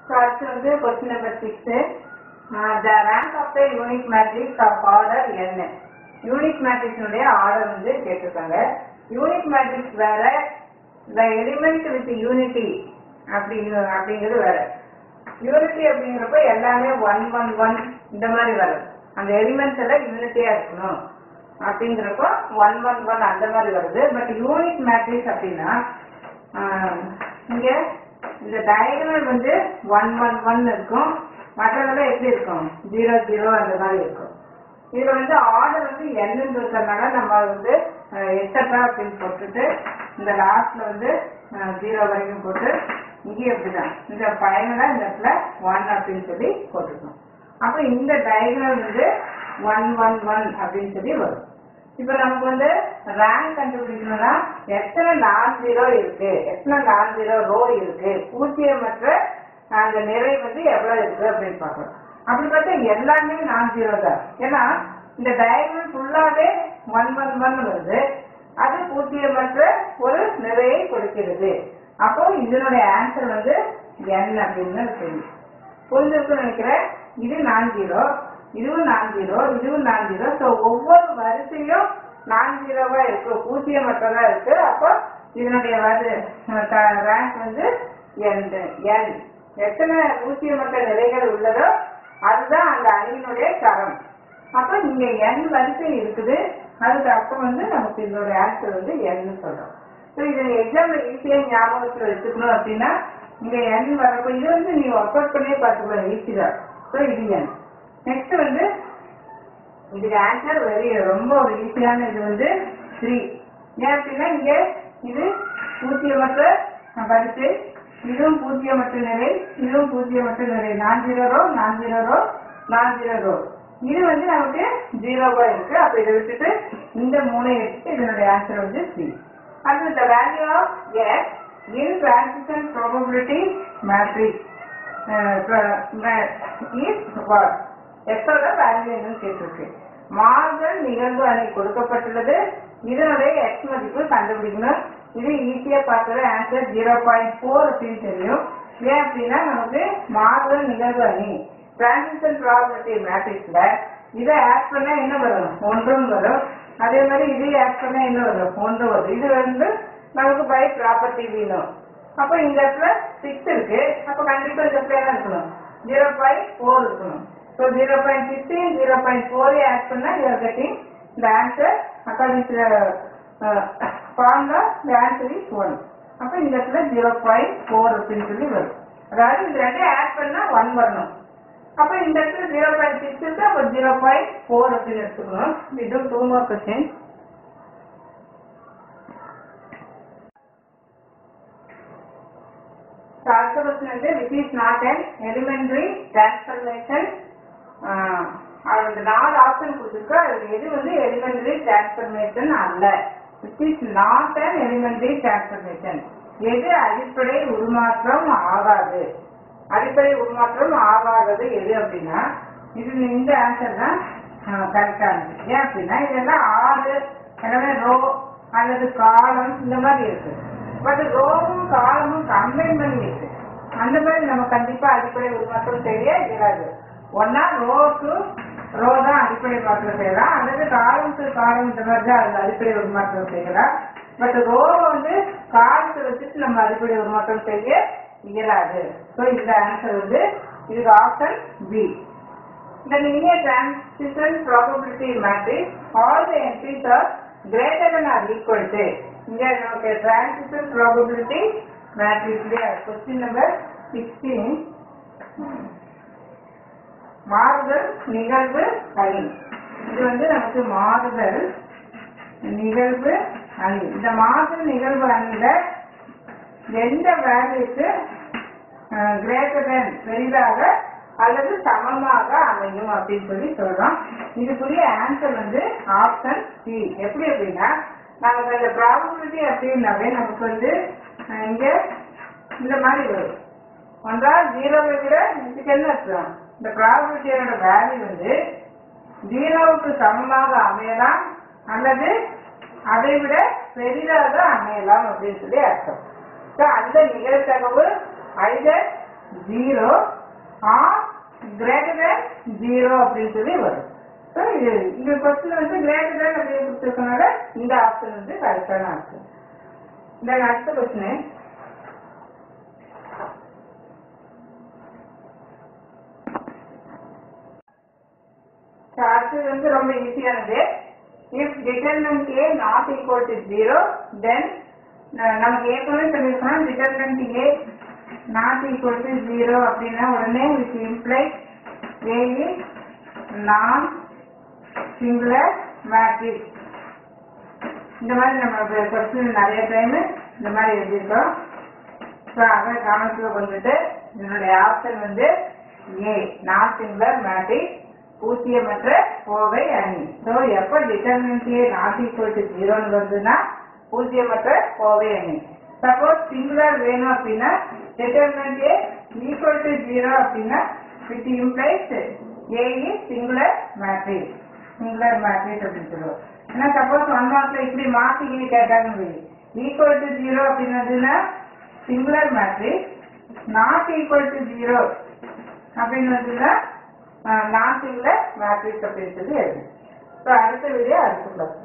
So, அடுத்து வந்து question number six the rank of the unit matrix of order என்ன unit மேட்ரிக்ஸினுடைய order வந்து கேட்டிருக்காங்க யூனிட் மேட்ரிக்ஸ் வேற த எலிமெண்ட் வித் யூனிட்டி அப்படிங்கிற அப்படிங்கிறது வேற யூனிட்டி அப்படிங்கிறப்ப எல்லாமே ஒன் ஒன் ஒன் இந்த மாதிரி வரும் அந்த எலிமெண்ட்ஸ் எல்லாம் யூனிட்டியா இருக்கணும் அப்படிங்கிறப்போ ஒன் ஒன் ஒன் அந்த மாதிரி வருது பட் யூனிட் மேட்ரிக்ஸ் அப்படின்னா ஆஹ், இங்க இந்த டயகனல் வந்து ஒன் ஒன் ஒன் இருக்கும் மற்றதெல்லாம் எப்படி இருக்கும் ஜீரோ ஜீரோ அந்த மாதிரி இருக்கும் இதுல வந்து ஆர்டர் வந்து என்னன்னு இருக்கிறதுனால நம்ம வந்து எக்ஸட்ரா அப்படின்னு போட்டுட்டு இந்த லாஸ்ட்ல வந்து ஜீரோ வரைக்கும் போட்டு இங்கேயும் அப்படிதான் இந்த பயனில் இந்த இடத்துல ஒன் அப்படின்னு சொல்லி போட்டுக்கணும் அப்ப இந்த டயகனல் வந்து ஒன் ஒன் ஒன் அப்படின்னு சொல்லி வரும் இப்போ நமக்கு வந்து ரேங்க் கண்டுபிடிக்கணும்னா எத்தனை நான் ஜீரோ இருக்கு எத்தனை நான் ஜீரோ ரோ இருக்கு பூஜ்ஜியமற்ற அந்த நிறை வந்து எவ்வளவு இருக்கு அப்படின்னு பார்க்கணும் அப்படி பார்த்தா எல்லாமே நான் ஜீரோ தான் ஏன்னா இந்த டயக்ராம் ஃபுல்லாவே ஒன் ஒன் ஒன் வருது அது பூஜ்ஜியமற்ற ஒரு நிறையை கொடுக்கிறது அப்போ இதனுடைய ஆன்சர் வந்து n அப்படின்னு தெரியும் புரிஞ்சிருக்குன்னு நினைக்கிறேன் இது நான் ஜீரோ இதுவும் நான் ஜீரோ இதுவும் நான் ஜீரோ ஸோ ஒவ்வொரு வரிசையும் நான் ஜீரோவா இருக்கு பூஜ்ஜியமற்றதா இருக்கு அப்போ இதனுடைய வரு ரேங்க் வந்து என் என் எத்தனை பூஜ்ஜியமற்ற நிலைகள் உள்ளதோ அதுதான் அந்த அணியினுடைய தரம் அப்போ இங்க என் வரிசை இருக்குது அதுக்கு அப்புறம் வந்து நமக்கு இதோட ஆன்சர் வந்து என்னு சொல்றோம் ஸோ இது எக்ஸாம்ல ஈஸியா ஞாபகத்தில் வச்சுக்கணும் அப்படின்னா இங்க என் வரப்போ இது வந்து நீங்க ஒர்க் அவுட் பண்ணியே பார்த்துக்கலாம் ஈஸி தான் ஸோ இது என் நெக்ஸ்ட் வந்து இதுக்கு ஆன்சர் வெரி ரொம்ப ஒரு ஈஸியான இது வந்து த்ரீ ஏன் அப்படின்னா இங்க இது பூஜ்ஜியமற்ற வரிசை இதுவும் பூஜ்ஜியமற்ற நிலை இதுவும் பூஜ்ஜியமற்ற நிலை non zero row non zero row non zero row இது வந்து நமக்கு ஜீரோவா இருக்கு அப்ப இதை விட்டுட்டு இந்த மூணை எடுத்து இதனுடைய ஆன்சர் வந்து த்ரீ அடுத்து the value of x in transition probability matrix uh, ma- is what எக்ஸோட வேல்யூ என்னன்னு கேட்டிருக்கு மாறுதல் நிகழ்வு அணி கொடுக்கப்பட்டுள்ளது இதனுடைய எக்ஸ் மதிப்பு கண்டுபிடிக்கணும் இது ஈஸியா பார்த்தது ஆன்சர் ஜீரோ பாயிண்ட் ஃபோர் அப்படின்னு தெரியும் ஏன் அப்படின்னா நமக்கு மாறுதல் நிகழ்வு அணி டிரான்சிஷன் ப்ராபபிலிட்டி மேட்ரிக்ஸ்ல இதை ஆட் பண்ணா என்ன வரும் ஒன்றும் வரும் அதே மாதிரி இதையும் ஆட் பண்ணா என்ன வரும் ஒன்று வரும் இது வந்து நமக்கு பை ப்ராப்பர்ட்டி வேணும் அப்போ இந்த இடத்துல சிக்ஸ் இருக்கு அப்போ கண்டிப்பா இந்த இடத்துல என்ன இருக்கணும் ஜீரோ பாயிண்ட் ஃபோர் இருக்கணும் so zero point sixteen zero point four add பண்ணா you are getting the answer according to formula the answer is one அப்போ இந்த இடத்துல ஜீரோ பாயிண்ட் ஃபோர் அப்படின்னு சொல்லி வரும் அதாவது இந்த ரெண்டையும் ஆட் பண்ணா ஒன் வரணும் அப்போ இந்த இடத்துல ஜீரோ பாயிண்ட் சிக்ஸ் இருக்கு அப்போ ஜீரோ பாயிண்ட் ஃபோர் அப்படின்னு எடுத்துக்கணும் இது டூ மோர் கொஸ்டின் அடுத்த கொஸ்டின் வந்து which is not an elementary transformation அந்த நாலு ஆப்ஷன் கொடுத்துருக்கு அது எது வந்து எலிமெண்டரி டிரான்ஸ்பர்மேஷன் அல்ல which is not an elementary transformation எது அடிப்படை உருமாற்றம் ஆகாது அடிப்படை உருமாற்றம் ஆகாதது எது அப்படின்னா இது இந்த ஆன்சர் தான் கரெக்டானது ஏன் அப்படின்னா இதெல்லாம் ஆறு எனவே ரோ அல்லது காலம் இந்த மாதிரி இருக்கு பட் ரோவும் காலமும் கம்பைன் பண்ணி இருக்கு அந்த மாதிரி நம்ம கண்டிப்பா அடிப்படை உருமாற்றம் செய்ய இயலாது ஒன்னா ரோ டு ரோ தான் அடிப்படை மாற்றம் செய்யலாம் அல்லது காலம் டு காலம் இந்த மாதிரி தான் அது அடிப்படை உருமாற்றம் செய்யலாம் பட் ரோ வந்து காலத்தை வச்சுட்டு நம்ம அடிப்படை உருமாற்றம் செய்ய இயலாது ஸோ இந்த ஆன்சர் வந்து இதுக்கு option B The linear transition probability matrix, all the entries are greater than or equal to. இங்க நமக்கு transition probability matrix இல்லையா கொஸ்டின் நம்பர் சிக்ஸ்டீன் மாறுதல் நிகழ்வு அணி இது வந்து நமக்கு மாறுதல் நிகழ்வு அணி இந்த மாறுதல் நிகழ்வு அணியில எந்த வேல்யூக்கு கிரேட்டர் தென் பெரிதாக அல்லது சமமாக அமையும் அப்படின்னு சொல்லி சொல்றோம் இதுக்குரிய ஆன்சர் வந்து ஆப்ஷன் சி எப்படி அப்படின்னா நமக்கு அந்த ப்ராபபிலிட்டி அப்படின்னாவே நமக்கு வந்து அஹ், இங்க இந்த மாதிரி வரும் ஒன்றா ஜீரோவை விட இதுக்கு என்ன அர்த்தம் இந்த ப்ராபபிலிட்டியோட வேல்யூ வந்து ஜீரோவுக்கு சமமாக அமையலாம் அல்லது அதை விட பெரிதாக அமையலாம் அப்படின்னு சொல்லி அர்த்தம் So, அந்த நிகழ்தகவு either zero or greater than zero அப்படின்னு சொல்லி வரும் ஸோ இது இந்த கொஸ்டின் வந்து கிரேட்டர் தேன் அப்படின்னு கொடுத்துருக்கனால இந்த ஆப்ஷன் வந்து கரெக்டான ஆப்ஷன் தென் அடுத்த கொஸ்டின் அடுத்தது வந்து ரொம்ப ஈஸியானது if determinant A not equal to zero then நமக்கு ஏற்கனவே சொல்லியிருக்கோம் determinant A not equal to zero அப்படின்னா உடனே with imply A is non singular matrix இந்த மாதிரி நம்ம கொஸ்டின் நிறைய டைம் இந்த மாதிரி எழுதியிருக்கோம் ஸோ அதை கவனத்தில் கொண்டுட்டு இதனுடைய ஆப்ஷன் வந்து ஏ நான் சிங்குலர் மேட்ரிக்ஸ் பூஜ்ஜியமற்ற கோவை அணி ஸோ எப்போ determinant A not equal to ஜீரோன்னு வருதுன்னா பூஜ்ஜியமற்ற கோவை அணி சப்போஸ் சிங்குலர் வேணும் அப்படின்னா determinant A equal to zero அப்படின்னா with implies A is singular matrix singular matrix அப்படின்னு சொல்லுவோம் ஏன்னா சப்போஸ் ஒன் மார்க்ல இப்படி மாத்திக்கிட்டு கேட்டாங்க ஈக்குவல் டு ஜீரோ அப்படின்னதுன்னா singular matrix not equal to zero அப்படின்னதுன்னா நான் சிங்குலர் மேட்ரிக்ஸ் அப்படின்னு சொல்லி எழுது ஸோ அடுத்த வீடியோ அடுத்த கிளாஸ்